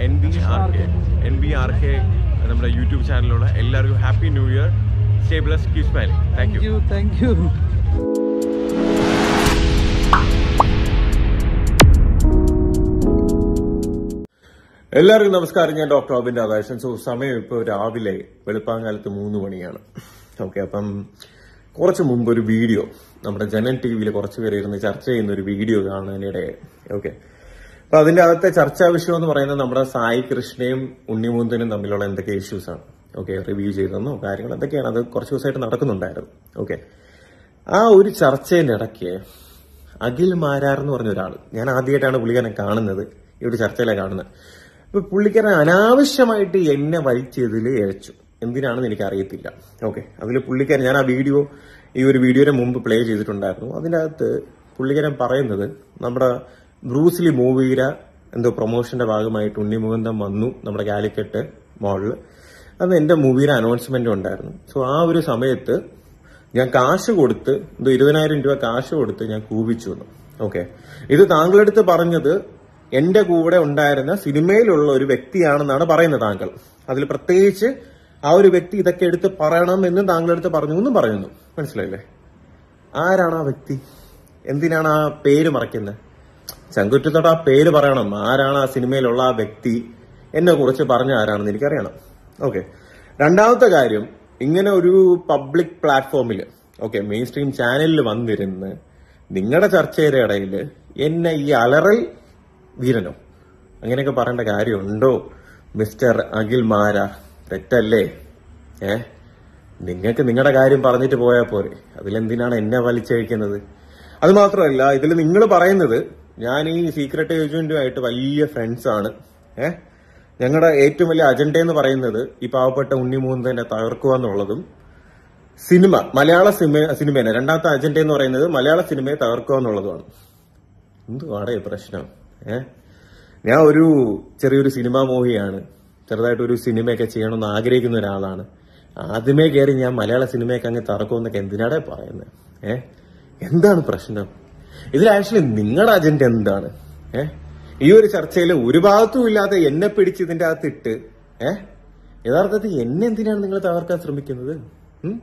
N B R K N B R K നമ്മുടെ YouTube ചാനലിലുള്ള എല്ലാവർക്കും happy new year stay plus keep smiling thank you thank you എല്ലാവർക്കും നമസ്കാരം ഞാൻ doctor Abin Radhakrishnan so സമയം ഇപ്പോൾ രാവിലെ വെളുപ്പാങ്കാലത്ത് മൂന്ന് മണിയാണ് ഓക്കെ അപ്പം കുറച്ച് മുമ്പ് ഒരു വീഡിയോ നമ്മുടെ ജനൻ ടി വിയിൽ കുറച്ച് പേര് ഇരുന്ന് ചർച്ച ചെയ്യുന്ന ഒരു വീഡിയോ കാണാനിടയായി ഓക്കെ അപ്പൊ അതിന്റെ അകത്തെ ചർച്ചാ വിഷയം എന്ന് പറയുന്നത് നമ്മുടെ സായി കൃഷ്ണയും ഉണ്ണിമൂന്തനും തമ്മിലുള്ള എന്തൊക്കെ ഇഷ്യൂസ് ആണ് ഓക്കെ റിവ്യൂ ചെയ്തെന്നോ കാര്യങ്ങൾ എന്തൊക്കെയാണ് അത് കുറച്ച് ദിവസമായിട്ട് നടക്കുന്നുണ്ടായിരുന്നു ഓക്കെ ആ ഒരു ചർച്ചയുടെ ഇടയ്ക്ക് അഖിൽ മാരാർ എന്ന് പറഞ്ഞ ഒരാൾ ഞാൻ ആദ്യമായിട്ടാണ് പുള്ളിക്കാരനെ കാണുന്നത് ഈ ഒരു ചർച്ചയിലെ കാണുന്നത് അപ്പൊ പുള്ളിക്കാരൻ അനാവശ്യമായിട്ട് എന്നെ വലിച്ചതിൽ ഇഴച്ചു എന്തിനാണെന്ന് എനിക്ക് അറിയത്തില്ല ഓക്കെ അതിൽ പുള്ളിക്കാരൻ ഞാൻ ആ വീഡിയോ ഈ ഒരു വീഡിയോയുടെ മുമ്പ് പ്ലേ ചെയ്തിട്ടുണ്ടായിരുന്നു അതിൻ്റെ അകത്ത് പുള്ളിക്കാരൻ പറയുന്നത് നമ്മുടെ ബ്രൂസ്ലി മൂവിയുടെ എന്തോ പ്രൊമോഷന്റെ ഭാഗമായിട്ട് ഉണ്ണിമുകുന്ദം വന്നു നമ്മുടെ കാലിക്കറ്റ് മോളിൽ അന്ന് എന്റെ മൂവിയുടെ അനൗൺസ്മെന്റ് ഉണ്ടായിരുന്നു സോ ആ ഒരു സമയത്ത് ഞാൻ കാശ് കൊടുത്ത് എന്തോ ഇരുപതിനായിരം രൂപ കാശ് കൊടുത്ത് ഞാൻ കൂവിച്ചു വന്നു ഓക്കെ ഇത് താങ്കളെടുത്ത് പറഞ്ഞത് എന്റെ കൂടെ ഉണ്ടായിരുന്ന സിനിമയിലുള്ള ഒരു വ്യക്തിയാണെന്നാണ് പറയുന്നത് താങ്കൾ അതിൽ പ്രത്യേകിച്ച് ആ ഒരു വ്യക്തി ഇതൊക്കെ എടുത്ത് പറയണമെന്നും താങ്കളെടുത്ത് പറഞ്ഞു എന്നും പറയുന്നു മനസ്സിലായില്ലേ ആരാണ് ആ വ്യക്തി എന്തിനാണ് ആ പേര് മറയ്ക്കുന്നത് ചങ്കുറ്റത്തോട് ആ പേര് പറയണം ആരാണ് ആ സിനിമയിലുള്ള ആ വ്യക്തി എന്നെ കുറിച്ച് പറഞ്ഞ ആരാണെന്ന് എനിക്കറിയണം ഓക്കെ രണ്ടാമത്തെ കാര്യം ഇങ്ങനെ ഒരു പബ്ലിക് പ്ലാറ്റ്ഫോമിൽ ഓക്കെ മെയിൻ സ്ട്രീം ചാനലിൽ വന്നിരുന്ന് നിങ്ങളുടെ ചർച്ചയുടെ ഇടയിൽ എന്നെ ഈ അലറൽ വീരനോ അങ്ങനെയൊക്കെ പറയേണ്ട കാര്യമുണ്ടോ മിസ്റ്റർ അഖിൽ മാര തെറ്റല്ലേ ഏ നിങ്ങൾക്ക് നിങ്ങളുടെ കാര്യം പറഞ്ഞിട്ട് പോയാൽ പോരെ അതിലെന്തിനാണ് എന്നെ വലിച്ചഴിക്കുന്നത് അത് മാത്രമല്ല ഇതിൽ നിങ്ങൾ പറയുന്നത് ഞാൻ ഈ സീക്രട്ട് ഏജന്റുമായിട്ട് വലിയ ഫ്രണ്ട്സ് ആണ് ഏ ഞങ്ങളുടെ ഏറ്റവും വലിയ അജണ്ട എന്ന് പറയുന്നത് ഈ പാവപ്പെട്ട ഉണ്ണിമൂന്തനെ തകർക്കുക എന്നുള്ളതും സിനിമ മലയാള സിനിമ സിനിമേനെ രണ്ടാമത്തെ അജണ്ട എന്ന് പറയുന്നത് മലയാള സിനിമയെ തകർക്കുക എന്നുള്ളതുമാണ് എന്തുവാടേ പ്രശ്നം ഏ ഞാൻ ഒരു ചെറിയൊരു സിനിമാ മോഹിയാണ് ചെറുതായിട്ട് ഒരു സിനിമയൊക്കെ ചെയ്യണമെന്ന് ആഗ്രഹിക്കുന്ന ഒരാളാണ് ആദ്യമേ കയറി ഞാൻ മലയാള സിനിമയൊക്കെ അങ്ങ് തറക്കുമെന്നൊക്കെ എന്തിനാടേ പറയുന്നത് ഏ എന്താണ് പ്രശ്നം ഇതിൽ ആക്ച്വലി നിങ്ങളുടെ അജണ്ട എന്താണ് ഏ ഈ ഒരു ചർച്ചയിൽ ഒരു ഭാഗത്തും ഇല്ലാതെ എന്നെ പിടിച്ച് ഇതിന്റെ അകത്തിട്ട് ഏ യഥാർത്ഥത്തിൽ എന്നെ എന്തിനാണ് നിങ്ങൾ തകർക്കാൻ ശ്രമിക്കുന്നത് ഉം?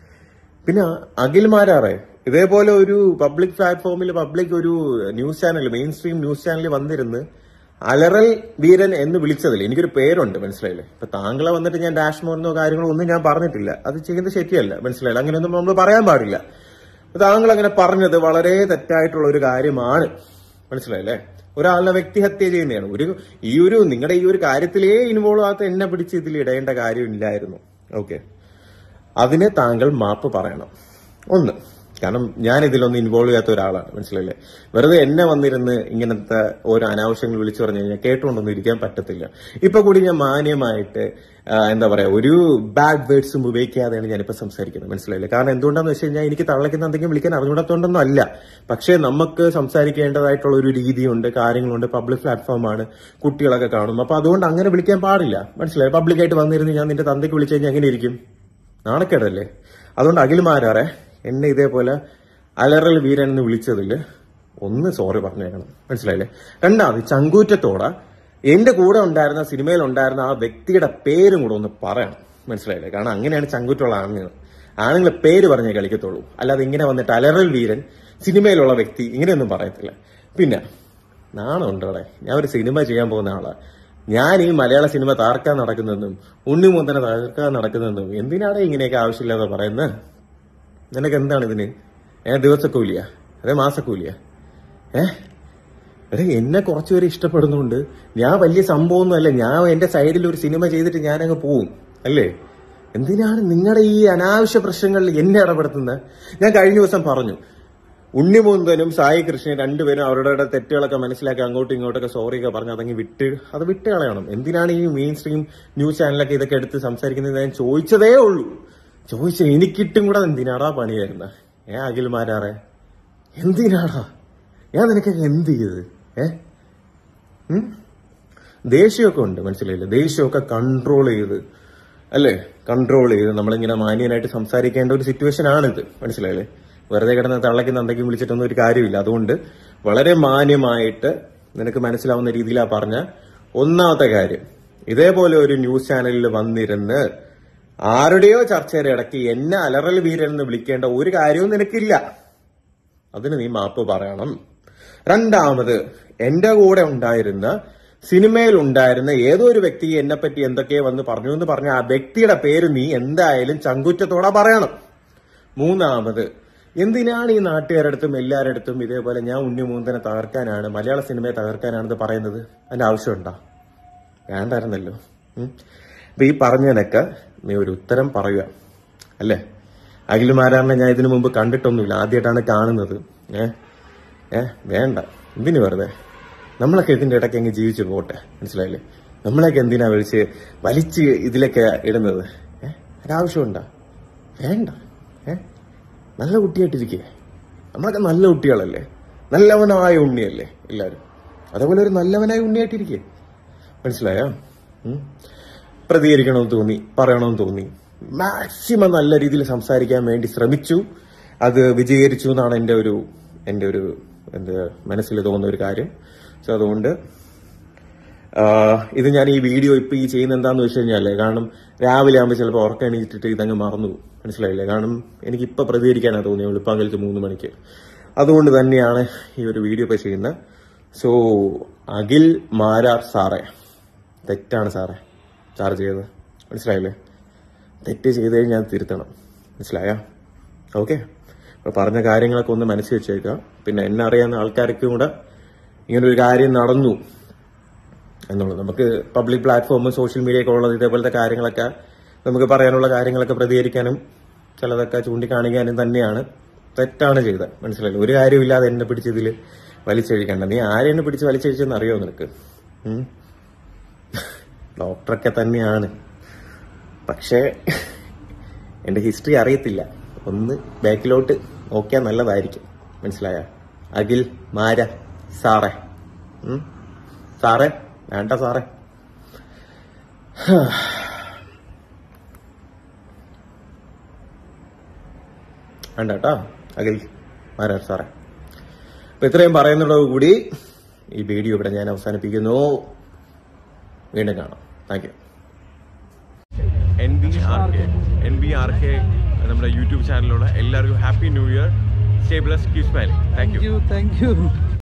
പിന്നെ അഖിൽമാരാറെ ഇതേപോലെ ഒരു പബ്ലിക് പ്ലാറ്റ്ഫോമിൽ പബ്ലിക് ഒരു news channel mainstream news ചാനലിൽ വന്നിരുന്ന് അലറൽ വീരൻ എന്ന് വിളിച്ചതിൽ എനിക്കൊരു പേരുണ്ട് മനസ്സിലായില്ലേ ഇപ്പൊ താങ്കളെ വന്നിട്ട് ഞാൻ ഡാഷ് മോർന്നോ കാര്യങ്ങളോ ഒന്നും ഞാൻ പറഞ്ഞിട്ടില്ല അത് ചെയ്യുന്നത് ശരിയല്ല മനസ്സിലായില്ല അങ്ങനെയൊന്നും നമ്മൾ പറയാൻ പാടില്ല അപ്പൊ താങ്കൾ അങ്ങനെ പറഞ്ഞത് വളരെ തെറ്റായിട്ടുള്ള ഒരു കാര്യമാണ് മനസ്സിലായില്ലേ ഒരാളിനെ വ്യക്തിഹത്യ ചെയ്യുന്നതാണ് ഒരു ഈ ഒരു നിങ്ങളുടെ ഈ ഒരു കാര്യത്തിലേ ഇൻവോൾവ് ആകാത്ത എന്നെ പിടിച്ച് ഇതിൽ ഇടേണ്ട കാര്യമില്ലായിരുന്നു ഓക്കെ അതിന് താങ്കൾ മാപ്പ് പറയണം ഒന്ന് കാരണം ഞാൻ ഇതിലൊന്നും ഇൻവോൾവ് ചെയ്യാത്ത ഒരാളാണ് മനസ്സിലല്ലേ വെറുതെ എന്നെ വന്നിരുന്ന് ഇങ്ങനത്തെ ഓരോ അനാവശ്യങ്ങൾ വിളിച്ചു പറഞ്ഞു കഴിഞ്ഞാൽ കേട്ടുകൊണ്ടൊന്നും ഇരിക്കാൻ പറ്റത്തില്ല ഇപ്പൊ കൂടി ഞാൻ മാന്യമായിട്ട് ആ, എന്താ പറയാ ഒരു ബാഡ് വേർഡ്സും ഉപയോഗിക്കാതെയാണ് ഞാനിപ്പോ സംസാരിക്കുന്നത് മനസ്സിലായില്ലേ കാരണം എന്തുകൊണ്ടാന്ന് വെച്ച് കഴിഞ്ഞാൽ എനിക്ക് തള്ളയ്ക്കുന്ന എന്തെങ്കിലും വിളിക്കാൻ അറിഞ്ഞൂടാത്തോണ്ടൊന്നും അല്ല പക്ഷേ നമുക്ക് സംസാരിക്കേണ്ടതായിട്ടുള്ള ഒരു രീതിയുണ്ട് കാര്യങ്ങളുണ്ട് പബ്ലിക് പ്ലാറ്റ്ഫോമാണ് കുട്ടികളൊക്കെ കാണും അപ്പൊ അതുകൊണ്ട് അങ്ങനെ വിളിക്കാൻ പാടില്ല മനസ്സിലായി പബ്ലിക്കായിട്ട് വന്നിരുന്ന് ഞാൻ നിന്റെ തന്തയ്ക്ക് വിളിച്ചു കഴിഞ്ഞാൽ എങ്ങനെ ഇരിക്കും നാണക്കേടല്ലേ അതുകൊണ്ട് അഖിൽമാരാറെ എന്നെ ഇതേപോലെ അലറൽ വീരൻ എന്ന് വിളിച്ചതിൽ ഒന്ന് സോറി പറഞ്ഞേക്കണം മനസ്സിലായില്ലേ രണ്ടാമത് ചങ്കൂറ്റത്തോടെ എന്റെ കൂടെ ഉണ്ടായിരുന്ന സിനിമയിൽ ഉണ്ടായിരുന്ന ആ വ്യക്തിയുടെ പേരും കൂടെ ഒന്ന് പറയണം മനസ്സിലായില്ലേ കാരണം അങ്ങനെയാണ് ചങ്കൂറ്റുള്ള ആണുങ്ങൾ ആണുങ്ങൾ പേര് പറഞ്ഞേ കളിക്കത്തുള്ളൂ അല്ലാതെ ഇങ്ങനെ വന്നിട്ട് അലറൽ വീരൻ സിനിമയിലുള്ള വ്യക്തി ഇങ്ങനെയൊന്നും പറയത്തില്ല പിന്നെ നാണമുണ്ട് അവിടെ ഞാൻ ഒരു സിനിമ ചെയ്യാൻ പോകുന്ന ആളാ ഞാൻ ഈ മലയാള സിനിമ തകർക്കാൻ നടക്കുന്നതെന്നും ഉണ്ണിമുന്തനെ തകർക്കാൻ നടക്കുന്നതെന്നും എന്തിനാണ് ഇങ്ങനെയൊക്കെ ആവശ്യമില്ലാതെ പറയുന്നത് നിനക്ക് എന്താണ് ഇതിന് ഏ ദിവസക്കൂലിയാ അതെ മാസക്കൂലിയാ ഏ അതെ എന്നെ കുറച്ചുപേരെ ഇഷ്ടപ്പെടുന്നുണ്ട് ഞാൻ വലിയ സംഭവമൊന്നുമല്ല ഞാൻ എന്റെ സൈഡിൽ ഒരു സിനിമ ചെയ്തിട്ട് ഞാൻ അങ്ങ് പോവും അല്ലേ എന്തിനാണ് നിങ്ങളുടെ ഈ അനാവശ്യ പ്രശ്നങ്ങളിൽ എന്നെ ഇടപെടുത്തുന്നത് ഞാൻ കഴിഞ്ഞ ദിവസം പറഞ്ഞു ഉണ്ണിമുന്തനും സായി കൃഷ്ണൻ രണ്ടുപേരും അവരുടെ തെറ്റുകളൊക്കെ മനസ്സിലാക്കി അങ്ങോട്ടും ഇങ്ങോട്ടൊക്കെ സോറിയൊക്കെ പറഞ്ഞ് അതങ്ങ് വിട്ട് അത് വിട്ട് കളയണം എന്തിനാണ് ഈ മെയിൻ സ്ട്രീം ന്യൂസ് ചാനലൊക്കെ ഇതൊക്കെ എടുത്ത് സംസാരിക്കുന്നത് ഞാൻ ചോദിച്ചതേ ഉള്ളൂ ചോദിച്ച എനിക്കിട്ടും കൂടെ എന്തിനാടാ പണിയായിരുന്ന ഏ അഖിൽമാരാറെ എന്തിനാടാ ഞാൻ നിനക്കൊക്കെ എന്ത് ചെയ്തത് ഏ ഉം? ദേഷ്യമൊക്കെ ഉണ്ട് മനസ്സിലായില്ലേ ദേഷ്യമൊക്കെ കൺട്രോൾ ചെയ്ത് അല്ലേ കൺട്രോൾ ചെയ്ത് നമ്മളിങ്ങനെ മാന്യനായിട്ട് സംസാരിക്കേണ്ട ഒരു സിറ്റുവേഷൻ ആണിത് മനസ്സിലായില്ലേ വെറുതെ കിടന്ന് തള്ളയ്ക്കുന്ന എന്തെങ്കിലും വിളിച്ചിട്ടൊന്നും ഒരു കാര്യമില്ല അതുകൊണ്ട് വളരെ മാന്യമായിട്ട് നിനക്ക് മനസ്സിലാവുന്ന രീതിയിലാ പറഞ്ഞ ഒന്നാമത്തെ കാര്യം ഇതേപോലെ ഒരു ന്യൂസ് ചാനലിൽ വന്നിരുന്ന് ആരുടെയോ ചർച്ചയുടെ ഇടയ്ക്ക് എന്നെ അലറൽ വീരൻ എന്ന് വിളിക്കേണ്ട ഒരു കാര്യവും നിനക്കില്ല അതിന് നീ മാപ്പ് പറയണം രണ്ടാമത് എന്റെ കൂടെ ഉണ്ടായിരുന്ന സിനിമയിൽ ഉണ്ടായിരുന്ന ഏതോ ഒരു വ്യക്തി എന്നെ പറ്റി എന്തൊക്കെയോ വന്ന് പറഞ്ഞു എന്ന് പറഞ്ഞ ആ വ്യക്തിയുടെ പേര് നീ എന്തായാലും ചങ്കുറ്റത്തോടെ പറയണം മൂന്നാമത് എന്തിനാണ് ഈ നാട്ടുകാരുടെ അടുത്തും എല്ലാവരുടെ അടുത്തും ഇതേപോലെ ഞാൻ ഉണ്ണിമൂന്തനെ തകർക്കാനാണ് മലയാള സിനിമയെ തകർക്കാനാണെന്ന് പറയുന്നത് അതിന്റെ ആവശ്യമുണ്ടോ വേണ്ടായിരുന്നല്ലോ ഉം. അപ്പൊ ഈ പറഞ്ഞതിനൊക്കെ നീ ഒരു ഉത്തരം പറയുക അല്ലേ അഖിലുമാരാറിനെ ഞാൻ ഇതിനു മുമ്പ് കണ്ടിട്ടൊന്നുമില്ല ആദ്യമായിട്ടാണ് കാണുന്നത് ഏ ഏ വേണ്ട എന്തിനു വെറുതെ നമ്മളൊക്കെ ഇതിന്റെ ഇടയ്ക്ക് അങ്ങ് ജീവിച്ചു പോട്ടെ മനസ്സിലായില്ലേ നമ്മളൊക്കെ എന്തിനാ വിളിച്ച് വലിച്ച് ഇതിലൊക്കെ ഇടുന്നത് ഏ ഒരാവശ്യമുണ്ടോ വേണ്ട ഏ നല്ല കുട്ടിയായിട്ടിരിക്കേ നമ്മളൊക്കെ നല്ല കുട്ടികളല്ലേ നല്ലവനായ ഉണ്ണിയല്ലേ എല്ലാവരും അതേപോലെ ഒരു നല്ലവനായ ഉണ്ണിയായിട്ടിരിക്കേ മനസ്സിലായോ ഉം. പ്രതികരിക്കണമെന്ന് തോന്നി പറയണമെന്ന് തോന്നി മാക്സിമം നല്ല രീതിയിൽ സംസാരിക്കാൻ വേണ്ടി ശ്രമിച്ചു അത് വിജീകരിച്ചു എന്നാണ് എൻ്റെ ഒരു എൻ്റെ ഒരു എന്ത് മനസ്സിൽ തോന്നുന്ന ഒരു കാര്യം സോ അതുകൊണ്ട് ആ, ഇത് ഞാൻ ഈ വീഡിയോ ഇപ്പൊ ഈ ചെയ്യുന്ന എന്താന്ന് വെച്ച് കഴിഞ്ഞാലേ കാരണം രാവിലെ ആകുമ്പോൾ ചിലപ്പോൾ ഉറക്കം എണീറ്റിട്ട് ഇതങ്ങ് മറന്നു പോകും. മനസ്സിലായില്ലേ കാരണം എനിക്ക് ഇപ്പൊ പ്രതികരിക്കാനാണ് തോന്നിയത് വെളുപ്പാങ്കലത്ത് മൂന്ന് മണിക്ക് അതുകൊണ്ട് തന്നെയാണ് ഈ ഒരു വീഡിയോ ഇപ്പൊ ചെയ്യുന്നത് സോ അഖിൽ മാരാർ സാറേ തെറ്റാണ് സാറേ സാറ് ചെയ്തത് മനസ്സിലായില്ലേ തെറ്റ് ചെയ്ത് കഴിഞ്ഞാൽ തിരുത്തണം മനസ്സിലായോ ഓക്കെ അപ്പൊ പറഞ്ഞ കാര്യങ്ങളൊക്കെ ഒന്ന് മനസ്സിൽ വെച്ചേക്കുക പിന്നെ എന്നെ അറിയാവുന്ന ആൾക്കാർക്കും കൂടെ ഇങ്ങനൊരു കാര്യം നടന്നു എന്നുള്ളത് നമുക്ക് പബ്ലിക് പ്ലാറ്റ്ഫോമും സോഷ്യൽ മീഡിയ ഒക്കെ ഉള്ളത് ഇതേപോലത്തെ കാര്യങ്ങളൊക്കെ നമുക്ക് പറയാനുള്ള കാര്യങ്ങളൊക്കെ പ്രതികരിക്കാനും ചിലതൊക്കെ ചൂണ്ടിക്കാണിക്കാനും തന്നെയാണ് തെറ്റാണ് ചെയ്തത് മനസ്സിലായില്ലേ ഒരു കാര്യമില്ലാതെ എന്നെ പിടിച്ചതിൽ വലിച്ചഴിക്കണ്ട നീ ആരെ എന്നെ പിടിച്ച് വലിച്ചഴിച്ചെന്ന് അറിയോ നിനക്ക് ഉം? ഡോക്ടറൊക്കെ തന്നെയാണ് പക്ഷേ എന്റെ ഹിസ്റ്ററി അറിയത്തില്ല ഒന്ന് ബാക്കിലോട്ട് നോക്കിയാൽ നല്ലതായിരിക്കും മനസ്സിലായ അഖിൽ മാര സാറേ ഉം? സാറേ വേണ്ട സാറേ വേണ്ട കേട്ടോ അഖിൽ മാരാർ സാറേ അപ്പൊ ഇത്രയും പറയുന്നതോടുകൂടി ഈ വീഡിയോ ഇവിടെ ഞാൻ അവസാനിപ്പിക്കുന്നു വീണ്ടും കാണാം thank you N B R K N B R K നമ്മുടെ യൂട്യൂബ് ചാനലിലുള്ള എല്ലാവർക്കും happy new year stay plus keep smiling thank you Thank you, thank you.